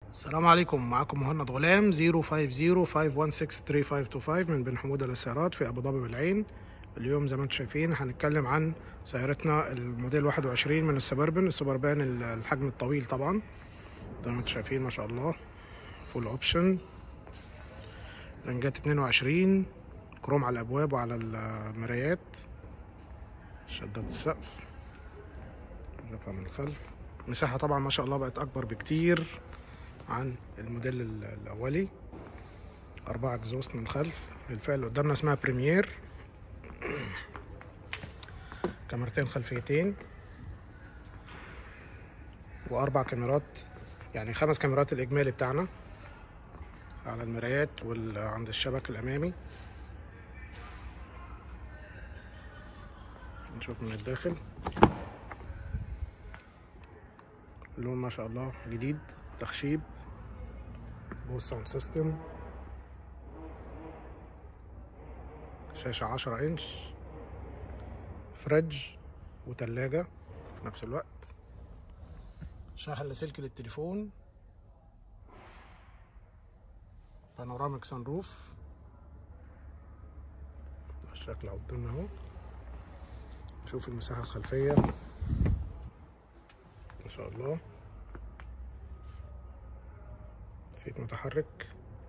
السلام عليكم معكم مهند غلام 050-516-3525 من بن حمودة للسيارات في أبو ظبي والعين اليوم زي ما انتم شايفين هنتكلم عن سيارتنا الموديل 21 من السبربن السبربان الحجم الطويل طبعا زي ما انتم شايفين ما شاء الله فول اوبشن رنجات 22 كروم على الابواب وعلى المرايات شدات السقف رفع من الخلف المساحة طبعا ما شاء الله بقت أكبر بكتير عن الموديل الأولي أربعة اكزوست من الخلف الفئة اللي قدامنا اسمها بريمير كاميرتين خلفيتين وأربع كاميرات يعني خمس كاميرات الإجمالي بتاعنا على المرايات وعند الشبك الأمامي نشوف من الداخل اللون ما شاء الله جديد تخشيب بوث ساوند سيستم شاشة عشرة انش فريج وتلاجة في نفس الوقت شاحن لاسلكي للتليفون بانوراميك سان روف الشكل قدامنا اهو شوف المساحة الخلفية ما شاء الله سيت متحرك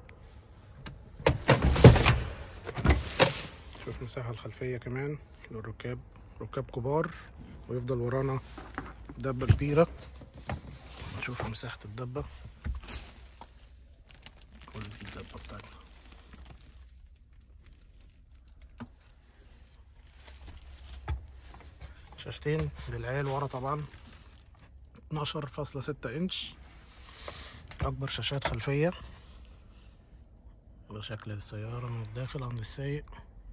شوف المساحة الخلفية كمان للركاب ركاب كبار ويفضل ورانا دبة كبيرة نشوف مساحة الدبة كل دي الدبة بتاعتنا شاشتين للعيال ورا طبعا 12.6 انش اكبر شاشات خلفية ده شكل السيارة من الداخل عند السايق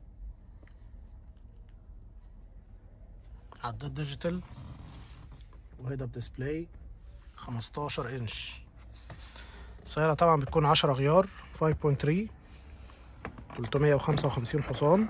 عداد ديجيتال وهيد اب ديسبلاي 15 انش السيارة طبعا بتكون 10 غيار 5.3 355 حصان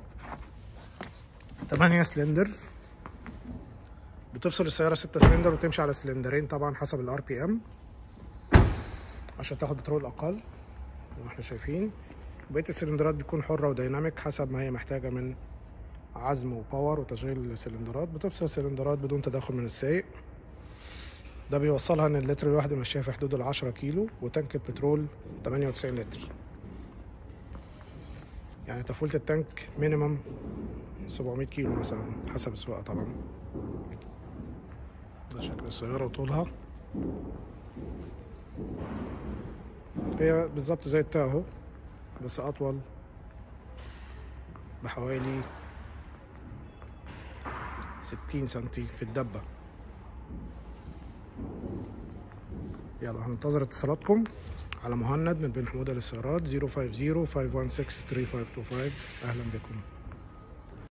8 سلندر بتفصل السيارة 6 سلندر وتمشي على سلندرين طبعا حسب الار بي ام عشان تاخد بترول اقل زي ما احنا شايفين بقية السلندرات بتكون حرة وديناميك حسب ما هي محتاجة من عزم وباور وتشغيل السلندرات بتفصل السلندرات بدون تدخل من السايق ده بيوصلها ان اللتر الواحد ماشية في حدود العشرة كيلو وتانك البترول 98 لتر يعني تفولة التانك مينيمم 700 كيلو مثلا حسب السواقة طبعا ده شكل السيارة وطولها هي بالظبط زي التاهو بس أطول بحوالي ستين سنتي في الدبة يلا هننتظر اتصالاتكم على مهند من بن حمودة للسيارات 050 516 3525 أهلا بكم